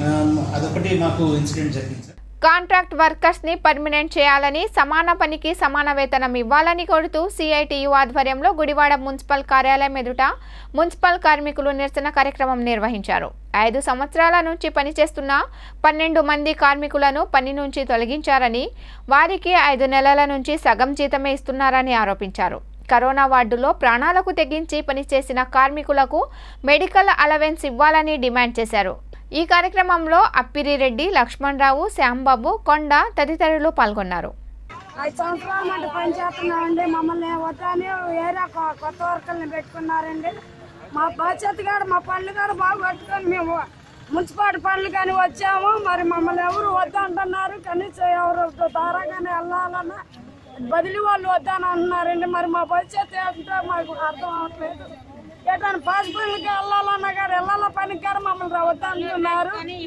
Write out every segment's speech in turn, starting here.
ఆమ్, అదొకటి మాకు ఇన్సిడెంట్ జరిగింది సార్ కాంట్రాక్ట్ వర్కర్స్ ని పర్మినెంట్ చేయాలని సమాన పనికి సమాన వేతనం ఇవ్వాలని కోరుతూ సిఐటియు ఆధ్వర్యంలో గుడివాడ మున్సిపల్ కార్యాలయం ఎదుట మున్సిపల్ కార్మికులు నిరసన కార్యక్రమం నిర్వహించారు ఐదు సంవత్సరాల నుంచి పనిచేస్తున్న పన్నెండు మంది కార్మికులను పని నుంచి తొలగించారని వారికి ఐదు నెలల నుంచి సగం జీతమే ఇస్తున్నారని ఆరోపించారు కరోనా వార్డులో ప్రాణాలకు తెగించి పనిచేసిన కార్మికులకు మెడికల్ అలవెన్స్ ఇవ్వాలని డిమాండ్ చేశారు ఈ కార్యక్రమంలో అప్పిరిరెడ్డి లక్ష్మణరావు శ్యాంబాబు కొండ తదితరులు పాల్గొన్నారు ఐదు సంవత్సరాల మట్టి పని చేస్తున్నామండి మమ్మల్ని వద్దని వేరే కొ- కొత్త వర్కర్ని పెట్టుకున్నారండి మా బాధ్యత కాడ మా పనులు కాడ బాగా కట్టుకొని మేము మున్సిపాలిటీ పనులు కానీ వచ్చాము మరి మమ్మల్ని ఎవరు వద్దంటున్నారు కనీసం ఎవరు దారాగానే వెళ్ళాలన్నా బదిలీ వాళ్ళు వద్దని అంటున్నారండి మరి మా భవిష్యత్తు ఏంటో మాకు అర్థం అవ్వట్లేదు ఎటైనా పాస్ పనులకి వెళ్ళాలన్నా కానీ వెళ్ళాల పనికి కాడ మమ్మల్ని వద్దంటున్నారు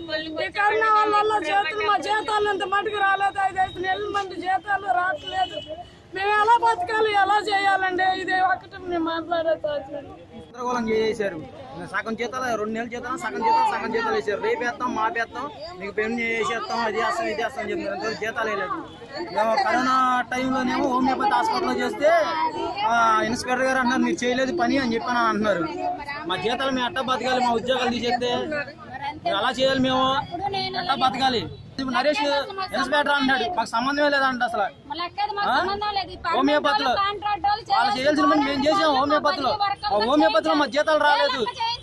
ఈ కరోనా వల్ల చేతులు మా జీతాలు ఇంత మటుకు రాలేదు ఐదు ఐదు నెలల మంది జీతాలు రావట్లేదు మేము ఎలా బతకాలి ఎలా చేయాలండి ఇది ఒకటి మేము మాట్లాడేది గందరగోళం చేసేసారు సగం జీతాలు రెండు నెలల జీతాలు సగం జీతాలు సగం జీతాలు వేసారు రేపు వేస్తాం మాపేస్తాం మీకు పెన్ను చేసేస్తాం అది చేస్తాం ఇది చేస్తాం అని చెప్తున్నారు ఇంతవరకు జీతాలు వేయలేదు మేము కరోనా టైంలోనేమో హోమియోపతి హాస్పిటల్లో చేస్తే ఆ, ఇన్స్పెక్టర్ గారు అంటున్నారు మీరు చేయలేదు పని అని చెప్పని అంటున్నారు మా జీతాలు మేము ఎట్టా బతకాలి మా ఉద్యోగాలు తీసేస్తే మేము అలా చేయాలి మేము ఎట్టా బతకాలి ఇప్పుడు నరేష్ ఇన్స్పెక్టర్ అంటున్నాడు మాకు సంబంధమే లేదంట అసలు ఆ? హోమియోపతిలో వాళ్ళు చేయాల్సిన పని మేము చేసాం హోమియోపతిలో ఆ హోమియోపతిలో మా జీతాలు రాలేదు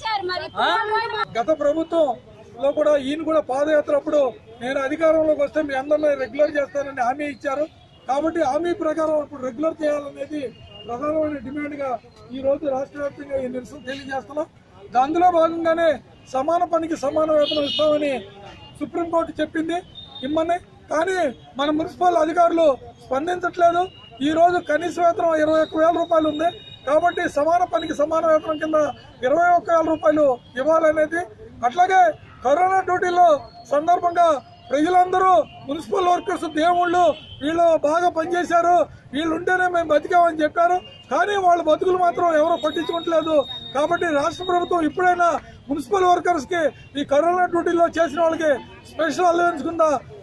ఆ? గత ప్రభుత్వంలో కూడా ఈయన కూడా పాదయాత్ర అప్పుడు నేను అధికారంలోకి వస్తే మీ అందరినీ రెగ్యులర్ చేస్తానని హామీ ఇచ్చారు కాబట్టి హామీ ప్రకారం ఇప్పుడు రెగ్యులర్ చేయాలనేది ప్రధానమైన డిమాండ్ గా ఈ రోజు రాష్ట్ర వ్యాప్తంగా ఈ నిరసన తెలియజేస్తున్నాం అందులో భాగంగానే సమాన పనికి సమాన వేతనం ఇస్తామని సుప్రీంకోర్టు చెప్పింది ఇమ్మని కానీ మన మున్సిపల్ అధికారులు స్పందించట్లేదు ఈ రోజు కనీస వేతనం ఇరవై ఒక్క వేల రూపాయలు ఉంది కాబట్టి సమాన పనికి సమాన వేతనం కింద ఇరవై ఒక్క వేల రూపాయలు ఇవ్వాలనేది అట్లాగే కరోనా డ్యూటీలో సందర్భంగా ప్రజలందరూ మున్సిపల్ వర్కర్స్ దేవుళ్ళు వీళ్ళు బాగా పనిచేశారు వీళ్ళు ఉంటేనే మేము బతికామని చెప్పారు కానీ వాళ్ళ బతుకులు మాత్రం ఎవరో పట్టించుకోవట్లేదు కాబట్టి రాష్ట్ర ప్రభుత్వం ఇప్పుడైనా మున్సిపల్ వర్కర్స్ కి ఈ కరోనా డ్యూటీలో చేసిన వాళ్ళకి స్పెషల్ అలవెన్స్ కింద